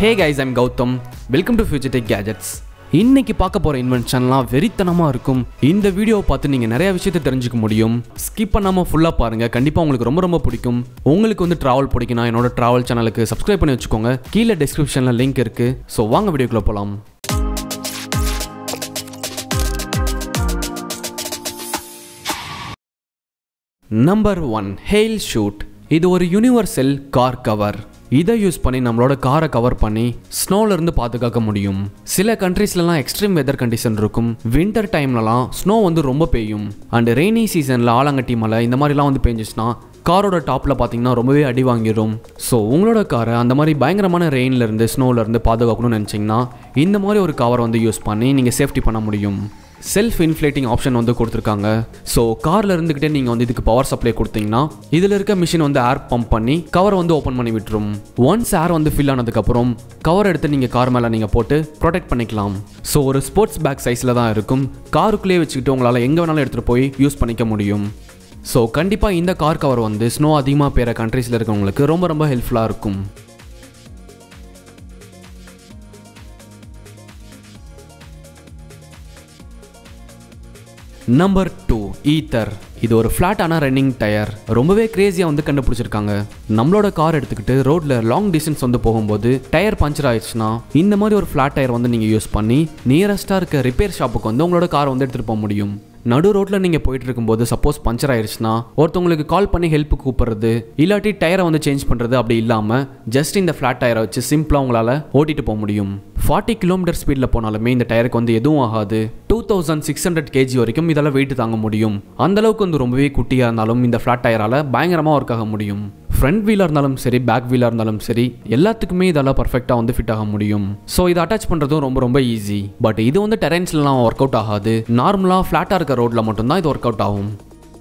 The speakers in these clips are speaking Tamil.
Hey guys I'm Gautham welcome to future tech gadgets இன்னைக்கு பார்க்க போகிற இன்வென்ஷன்லாம் வெறித்தனமாக இருக்கும் இந்த வீடியோவை பார்த்து நீங்கள் நிறைய விஷயத்தை தெரிஞ்சுக்க முடியும் ஸ்கிப் பண்ணாமல் ஃபுல்லாக பாருங்கள் கண்டிப்பாக உங்களுக்கு ரொம்ப ரொம்ப பிடிக்கும் உங்களுக்கு வந்து ட்ராவல் பிடிக்கும்னா என்னோட ட்ராவல் சேனலுக்கு சப்ஸ்கிரைப் பண்ணி வச்சுக்கோங்க கீழே டிஸ்கிரிப்ஷனில் லிங்க் இருக்குது ஸோ வாங்க வீடியோக்குள்ளே போகலாம் நம்பர் ஒன் ஹெயில் ஷூட் இது ஒரு யூனிவர்சல் கார் கவர் இதை யூஸ் பண்ணி நம்மளோட காரை கவர் பண்ணி ஸ்னோல இருந்து பாதுகாக்க முடியும் சில கண்ட்ரீஸ்லலாம் எக்ஸ்ட்ரீம் வெதர் கண்டிஷன் இருக்கும் வின்டர் டைம்லலாம் ஸ்னோ வந்து ரொம்ப பெய்யும் அண்ட் ரெய்னி சீசனில் ஆலங்கட்டி மழை இந்த மாதிரிலாம் வந்து பெஞ்சிச்சுன்னா காரோட டாப்பில் பார்த்தீங்கன்னா ரொம்பவே அடி வாங்கிடும் ஸோ உங்களோட காரை அந்த மாதிரி பயங்கரமான ரெயின்லேருந்து ஸ்னோலேருந்து பாதுகாக்கணும்னு நினச்சிங்கன்னா இந்த மாதிரி ஒரு கவர் வந்து யூஸ் பண்ணி நீங்கள் சேஃப்டி பண்ண முடியும் செல்ஃப் இன்ஃப்ளேட்டிங் ஆப்ஷன் வந்து கொடுத்துருக்காங்க ஸோ காரில் இருந்துக்கிட்டே நீங்கள் வந்து இதுக்கு பவர் சப்ளை கொடுத்தீங்கன்னா இதில் இருக்க மிஷின் வந்து ஏர் பம்ப் பண்ணி கவர் வந்து ஓப்பன் பண்ணி விட்டுரும் ஒன்ஸ் ஏர் வந்து ஃபில் ஆனதுக்கப்புறம் கவர் எடுத்து நீங்கள் கார் மேலே நீங்கள் போட்டு ப்ரொடெக்ட் பண்ணிக்கலாம் ஸோ ஒரு ஸ்போர்ட்ஸ் பேக் சைஸில் தான் இருக்கும் காருக்குள்ளேயே வச்சுக்கிட்டு உங்களால் எங்கே வேணாலும் எடுத்துகிட்டு போய் யூஸ் பண்ணிக்க முடியும் ஸோ கண்டிப்பாக இந்த கார் கவர் வந்து ஸ்னோ அதிகமாக பெய்கிற கண்ட்ரீஸில் இருக்கவங்களுக்கு ரொம்ப ரொம்ப ஹெல்ப்ஃபுல்லாக இருக்கும் நம்பர் டூ ஈத்தர் இது ஒரு ஃப்ளாட்டான ரன்னிங் டயர் ரொம்பவே கிரேசியாக வந்து கண்டுபிடிச்சிருக்காங்க நம்மளோட கார் எடுத்துக்கிட்டு ரோட்ல லாங் டிஸ்டன்ஸ் வந்து போகும்போது டயர் பஞ்சர் ஆயிடுச்சுன்னா இந்த மாதிரி ஒரு ஃப்ளாட் டயர் வந்து நீங்கள் யூஸ் பண்ணி நியரஸ்ட்டாக இருக்க ரிப்பேர் ஷாப்புக்கு வந்து உங்களோட காரை வந்து எடுத்துகிட்டு போக முடியும் நடு ரோட்டில் நீங்கள் போயிட்டு இருக்கும்போது சப்போஸ் பஞ்சர் ஆயிடுச்சுன்னா ஒருத்தவங்களுக்கு கால் பண்ணி ஹெல்ப் கூப்பிடுறது இல்லாட்டி டயரை வந்து சேஞ்ச் பண்ணுறது அப்படி இல்லாமல் ஜஸ்ட் இந்த ஃப்ளாட் டயரை வச்சு சிம்பிளாக உங்களால் ஓட்டிட்டு போக முடியும் ஃபார்ட்டி கிலோமீட்டர் ஸ்பீடில் போனாலுமே இந்த டயருக்கு வந்து எதுவும் ஆகாது two thousand six hundred KG வரைக்கும் இதெல்லாம் வெயிட் தாங்க முடியும் அந்த அளவுக்கு வந்து ரொம்பவே குட்டியாக இருந்தாலும் இந்த ஃப்ளாட் டயரால் பயங்கரமாக ஒர்க் ஆக முடியும் ஃப்ரண்ட் வீலாக இருந்தாலும் சரி பேக் வீலாக இருந்தாலும் சரி எல்லாத்துக்குமே இதெல்லாம் பர்ஃபெக்டாக வந்து ஃபிட் ஆக முடியும் ஸோ இதை அட்டாச் பண்ணுறதும் ரொம்ப ரொம்ப ஈஸி பட் இது வந்து டெரென்ஸ்லாம் ஒர்க் அவுட் ஆகாது நார்மலாக ஃப்ளாட்டாக இருக்க ரோட்டில் மட்டும்தான் இது ஒர்க் அவுட் ஆகும்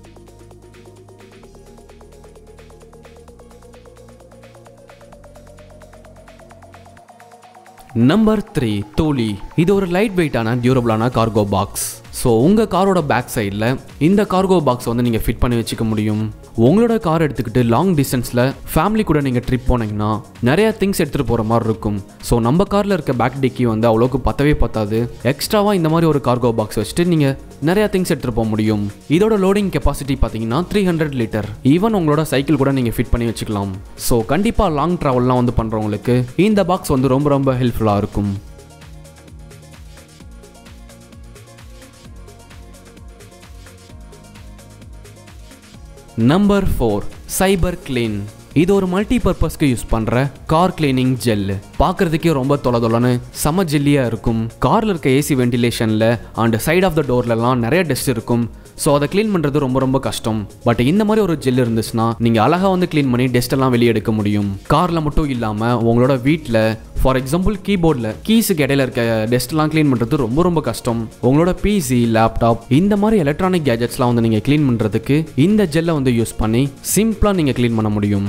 நம்பர் த்ரீ தோலி இது ஒரு லைட் வெயிட்டான டியூரபிளான கார்கோ பாக்ஸ் ஸோ உங்கள் காரோட பேக் சைடில் இந்த கார்கோ பாக்ஸ் வந்து நீங்கள் ஃபிட் பண்ணி வச்சுக்க முடியும் உங்களோட கார் எடுத்துக்கிட்டு லாங் டிஸ்டன்ஸில் ஃபேமிலி கூட நீங்கள் ட்ரிப் போனீங்கன்னா நிறைய திங்ஸ் எடுத்துகிட்டு போகிற மாதிரி இருக்கும் ஸோ நம்ம காரில் இருக்க பேக் டிக்கி வந்து அவ்வளோக்கு பத்தவே பத்தாது எக்ஸ்ட்ராவாக இந்த மாதிரி ஒரு கார்கோ பாக்ஸ் வச்சுட்டு நீங்கள் நிறைய திங்ஸ் எடுத்துகிட்டு போக முடியும் இதோட லோடிங் கெப்பாசிட்டி பார்த்தீங்கன்னா த்ரீ ஹண்ட்ரட் லிட்டர் ஈவன் உங்களோட சைக்கிள் கூட நீங்கள் ஃபிட் பண்ணி வச்சுக்கலாம் ஸோ கண்டிப்பாக லாங் ட்ராவல்லாம் வந்து பண்ணுறவங்களுக்கு இந்த பாக்ஸ் வந்து ரொம்ப ரொம்ப ஹெல்ப்ஃபுல்லாக இருக்கும் நம்பர் ஃபோர் சைபர் கிளீன் இது ஒரு மல்டி பர்பஸ்க்கு யூஸ் பண்ணுற கார் கிளீனிங் ஜெல் பார்க்குறதுக்கே ரொம்ப தொலை தொலைன்னு செம ஜெல்லியாக இருக்கும் காரில் இருக்க ஏசி வென்டிலேஷனில் அண்ட் சைட் ஆஃப் த டோர்லலாம் நிறைய டஸ்ட் இருக்கும் ஸோ அதை க்ளீன் பண்ணுறது ரொம்ப ரொம்ப கஷ்டம் பட் இந்த மாதிரி ஒரு ஜெல் இருந்துச்சுன்னா நீங்கள் அழகாக வந்து க்ளீன் பண்ணி டஸ்ட் எல்லாம் வெளியே எடுக்க முடியும் காரில் மட்டும் இல்லாமல் உங்களோட வீட்டில் ஃபார் எக்ஸாம்பிள் கீபோர்டில் கீஸுக்கு இடையில இருக்க டெஸ்ட்லாம் க்ளீன் பண்ணுறது ரொம்ப ரொம்ப கஷ்டம் உங்களோட பிசி லேப்டாப் இந்த மாதிரி எலக்ட்ரானிக் கேஜெட்ஸ்லாம் வந்து நீங்கள் க்ளீன் பண்ணுறதுக்கு இந்த ஜெல்லை வந்து யூஸ் பண்ணி சிம்பிளாக நீங்கள் க்ளீன் பண்ண முடியும்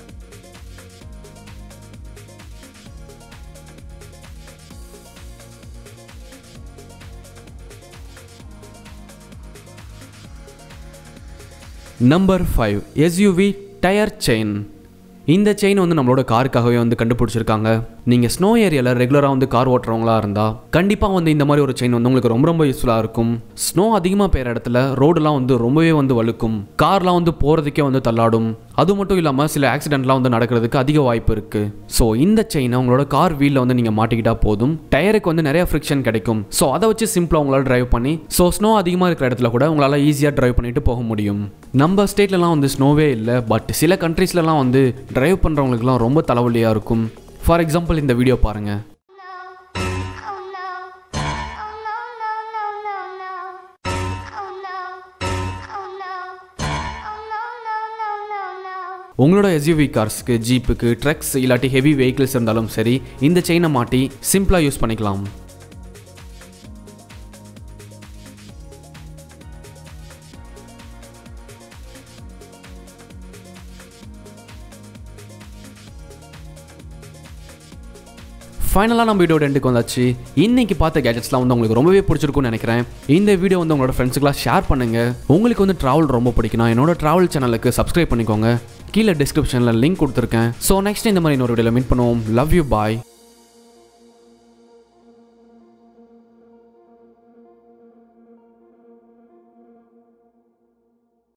number five SUV tyre chain இந்த செயின் வந்து நம்மளோட காருக்காகவே வந்து கண்டுபிடிச்சிருக்காங்க நீங்கள் ஸ்னோ ஏரியாவில் ரெகுலராக வந்து கார் ஓட்டுறவங்களா இருந்தால் கண்டிப்பாக வந்து இந்த மாதிரி ஒரு செயின் வந்து உங்களுக்கு ரொம்ப ரொம்ப யூஸ்ஃபுல்லாக இருக்கும் ஸ்னோ அதிகமாக பெய்கிற இடத்துல ரோடெலாம் வந்து ரொம்பவே வந்து வழுக்கும் கார்லாம் வந்து போகிறதுக்கே வந்து தள்ளாடும் அது மட்டும் இல்லாமல் சில ஆக்சிடென்ட்லாம் வந்து நடக்கிறதுக்கு அதிக வாய்ப்பு இருக்குது ஸோ இந்த செயினை உங்களோட கார் வீலில் வந்து நீங்கள் மாட்டிக்கிட்டா போதும் டயருக்கு வந்து நிறைய ஃப்ரிக்ஷன் கிடைக்கும் ஸோ அதை வச்சு சிம்பிளாக உங்களால் டிரைவ் பண்ணி ஸோ ஸ்னோ அதிகமாக இருக்கிற இடத்துல கூட உங்களால் ஈஸியாக டிரைவ் பண்ணிட்டு போக முடியும் நம்ம ஸ்டேட்லலாம் வந்து ஸ்னோவே இல்லை பட் சில கண்ட்ரீஸ்லலாம் வந்து டிரைவ் பண்ணுறவங்களுக்குலாம் ரொம்ப தலைவலியாக இருக்கும் ஃபார் எக்ஸாம்பிள் இந்த வீடியோ பாருங்கள் Oh no. Oh no, no, no, no, no. Oh no. Oh no. Oh no, no, no, no, no. உங்களோட எஸ்யூவி கார்ஸ்க்கு ஜீப்புக்கு ட்ரக்ஸ் இல்லாட்டி ஹெவி வெஹிக்கிள்ஸ் இருந்தாலும் சரி இந்த செயினை மாட்டி சிம்பிளாக யூஸ் பண்ணிக்கலாம் ஃபைனலாக நம்ம வீடியோட எண்டுக்கு வந்தாச்சு இன்னைக்கு பார்த்த கேஜெட்ஸ்லாம் வந்து உங்களுக்கு ரொம்பவே பிடிச்சிருக்கும்னு நினைக்கிறேன் இந்த வீடியோ வந்து உங்களோட ஃப்ரெண்ட்ஸுக்கெல்லாம் ஷேர் பண்ணுங்க உங்களுக்கு வந்து ட்ராவல் ரொம்ப பிடிக்கும்னா என்னோட ட்ராவல் சேனலுக்கு சப்ஸ்கிரைப் பண்ணிக்கோங்க கீழே டிஸ்கிரிப்ஷனில் லிங்க் கொடுத்துருக்கேன் ஸோ நெக்ஸ்ட் இந்த மாதிரி இன்னொரு வீடியோவில் மீட் பண்ணுவோம் லவ் யூ பாய்